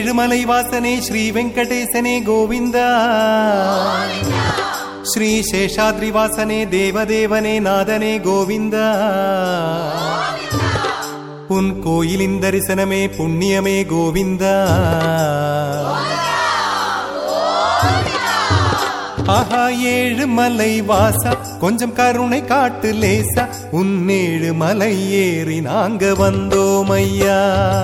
ஏழுமலை வாசனே ஸ்ரீ வெங்கடேசனே கோவிந்தா ஸ்ரீ சேஷாத்ரி வாசனே தேவதேவனே நாதனே கோவிந்தா உன் கோயிலின் தரிசனமே புண்ணியமே கோவிந்தா ஆஹா ஏழு மலை வாசா கொஞ்சம் கருணை காட்டு லேசா உன் ஏழு மலை ஏறி நாங்க வந்தோம் ஐயா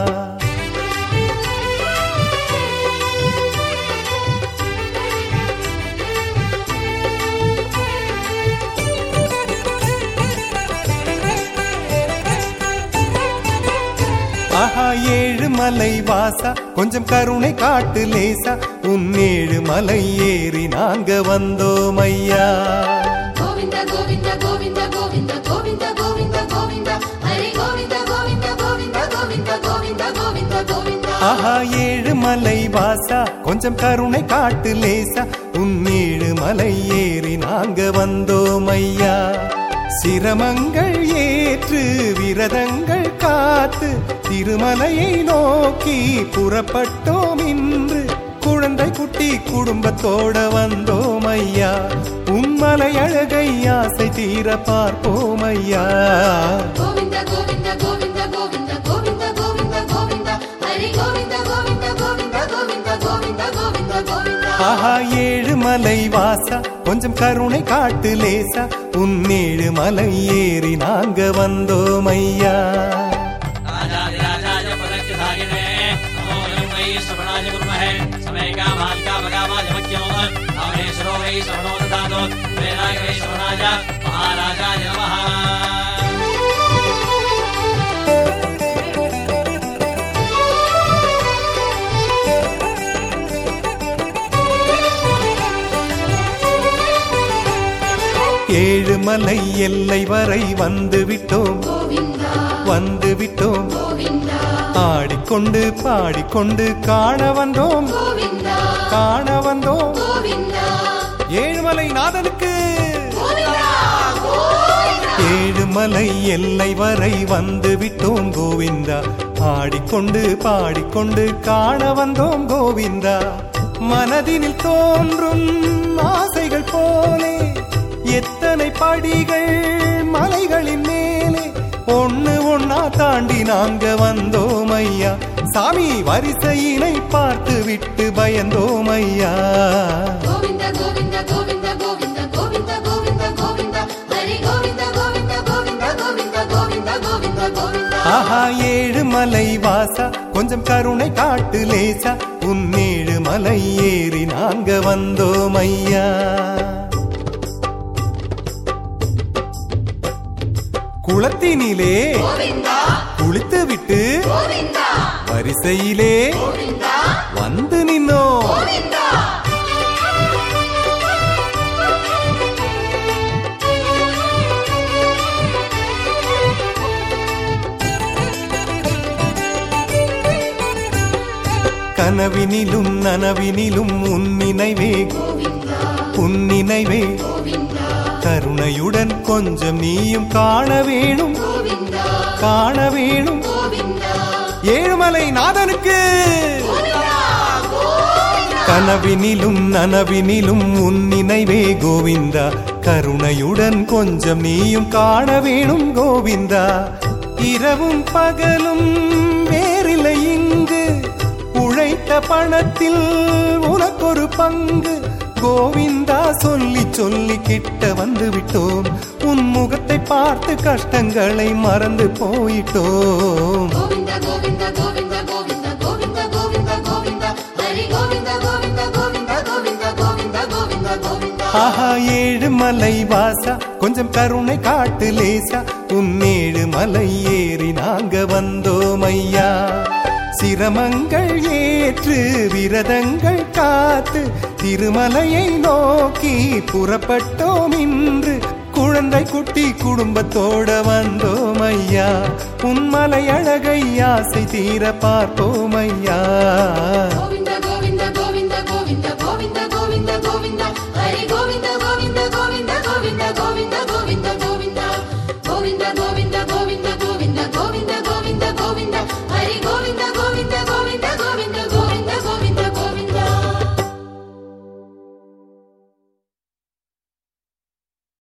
ஆஹா ஏழு மலை வாசா கொஞ்சம் கருணை காட்டு லேசா உன் ஏழு மலை ஏறி நாங்க வந்தோம் ஐயா గోవింద గోవింద గోవింద గోవింద గోవింద గోవింద గోవింద హరి గోవింద గోవింద గోవింద గోవింద గోవింద గోవింద గోవింద ஆஹா ஏழு மலை வாசா கொஞ்சம் கருணை காட்டு லேசா உன் ஏழு மலை ஏறி நாங்க வந்தோம் ஐயா சிரமங்கள் ஏற்று விரதங்கள் காத்து திருமலையை நோக்கி புறப்பட்டோம் இன்று குழந்தை குட்டி குடும்பத்தோட வந்தோம் ஐயா உன்மலை அழகை ஆசை தீர பார்ப்போம் ஐயா గోవింద గోవింద గోవింద గోవింద గోవింద గోవింద గోవింద హరి గోవింద గోవింద గోవింద గోవింద గోవింద గోవింద గోవింద ஆஹா ஏழு மலை வாசா கொஞ்சம் கருணை காட்டு லேசா உன் ஏழு மலை ஏறி நாங்க வந்தோம் ஐயா राजाधिराजाय पदच्युतागिने नमो वयं वै श्रवणाय कुर्महे समे कामालिका भगामाजमख्यो रामेश्वरो वै श्रवणो ददातु वेदाय वै श्रवणाय महाराजाय नमः ஏழு மலை எல்லை வரை வந்து விட்டோம் గోవింద வந்து விட்டோம் గోవింద ஆடிக்கொண்டு பாடிக்கொண்டு காண வந்தோம் గోవింద காண வந்தோம் గోవింద ஏழுமலை நாதனுக்கு గోవింద గోవింద ஏழுமலை எல்லை வரை வந்து விட்டோம் கோவிந்தா ஆடிக்கொண்டு பாடிக்கொண்டு காண வந்தோம் கோவிந்தா மனதினில் தோன்றும் ஆசைகள் போலே எத்தனை படிகள் மலைகளின் மேலே ஒண்ணு ஒன்னா தாண்டி நாங்க வந்தோம் ஐயா சாமி வரிசையினை பார்த்து விட்டு பயந்தோம் ஐயா గోవింద గోవింద గోవింద గోవింద గోవింద గోవింద గోవింద హరి గోవింద గోవింద గోవింద గోవింద గోవింద గోవింద గోవింద ஆஹா ஏழு மலை வாசா கொஞ்சம் கருணை காட்டு லேசா உன் ஏழு மலை ஏறி நாங்க வந்தோம் ஐயா குளத்தினிலே గోవింద குளித்து விட்டு గోవింద வரிசையிலே గోవింద வந்து நின்னோம் గోవింద கனவினிலும் நனவினிலும் உன் நினைவே గోవింద உன் நினைவே గోవింద கருணையுடன் கொஞ்சம் நீயும் காண வேணும் గోవింద காண வேணும் గోవింద ஏழுமலை நாதனுக்கு கனவினிலும் நனவினிலும் உன் நினைவே கோவிந்தா கருணையுடன் கொஞ்சம் நீயும் காண வேணும் கோவிந்தா இரவும் பகலும் வேறில்லை இங்கு உழைத்த பணத்தில் உனக்கொரு பங்கு கோவிந்தா சொல்லி சொல்லி கிட்ட வந்து விட்டோம் உன் முகத்தை பார்த்து கஷ்டங்களை மறந்து போயிட்டோம் గోవింద గోవింద గోవింద గోవింద గోవింద గోవింద గోవింద హరి గోవింద గోవింద గోవింద గోవింద గోవింద గోవింద గోవింద ஆஹா ஏழு மலை வாசா கொஞ்சம் கருணை காட்டு லேசா உன் ஏழு மலை ஏறி நாங்க வந்தோம் ஐயா சிரமங்கள் ஏற்று விரதங்கள் காத்து திருமலையை நோக்கி புறப்பட்டோம் இன்று குழந்தை குட்டி குடும்பத்தோட வந்தோம் ஐயா உன்மலை அழகை ஆசை தீர பார்ப்போம் ஐயா గోవింద